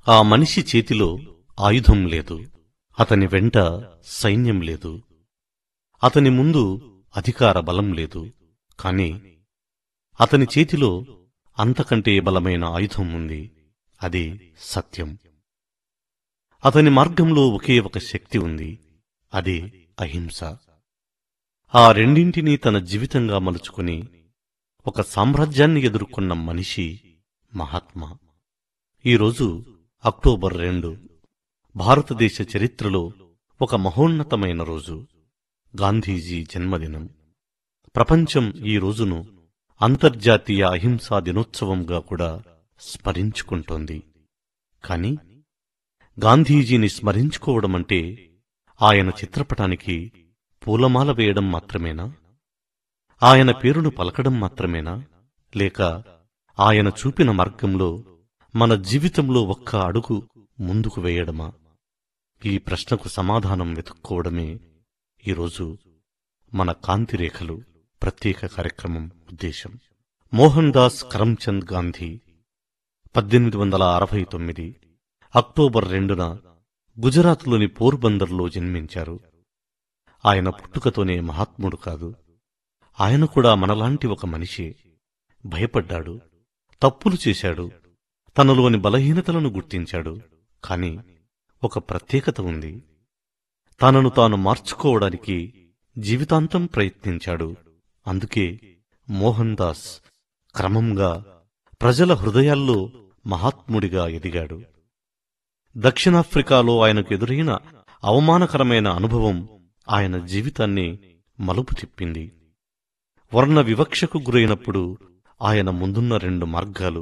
ఆ మనిషి చేతిలో ఆయుధం లేదు అతని వెంట సైన్యం లేదు అతని ముందు అధికార బలం లేదు కాని అతని చేతిలో అంతకంటే బలమైన ఆయుధం ఉంది అది సత్యం అతని మార్గంలో ఒకే ఒక శక్తి ఉంది అది అహింస ఆ రెండింటినీ తన జీవితంగా మలుచుకుని ఒక సామ్రాజ్యాన్ని ఎదుర్కొన్న మనిషి మహాత్మా ఈరోజు అక్టోబర్ రెండు భారతదేశ చరిత్రలో ఒక మహోన్నతమైన రోజు గాంధీజీ జన్మదినం ప్రపంచం ఈ రోజును అంతర్జాతీయ అహింసా దినోత్సవంగా కూడా స్మరించుకుంటోంది కాని గాంధీజీని స్మరించుకోవడమంటే ఆయన చిత్రపటానికి పూలమాల వేయడం మాత్రమేనా ఆయన పేరును పలకడం మాత్రమేనా లేక ఆయన చూపిన మార్గంలో మన జీవితంలో ఒక్క అడుగు ముందుకు వేయడమా ఈ ప్రశ్నకు సమాధానం వెతుక్కోవడమే ఈరోజు మన కాంతిరేఖలు ప్రత్యేక కార్యక్రమం ఉద్దేశం మోహన్ దాస్ కరమ్చంద్ గాంధీ పద్దెనిమిది వందల అరవై తొమ్మిది అక్టోబర్ రెండున గుజరాత్లోని పోర్బందర్లో జన్మించారు ఆయన పుట్టుకతోనే మహాత్ముడు కాదు ఆయన కూడా మనలాంటి ఒక మనిషి భయపడ్డాడు తప్పులు చేశాడు తనలోని బలహీనతలను గుర్తించాడు కాని ఒక ప్రత్యేకత ఉంది తనను తాను మార్చుకోవడానికి జీవితాంతం ప్రయత్నించాడు అందుకే మోహన్ దాస్ క్రమంగా ప్రజల హృదయాల్లో మహాత్ముడిగా ఎదిగాడు దక్షిణాఫ్రికాలో ఆయనకు ఎదురైన అవమానకరమైన అనుభవం ఆయన జీవితాన్ని మలుపు తిప్పింది వర్ణ వివక్షకు గురైనప్పుడు ఆయన ముందున్న రెండు మార్గాలు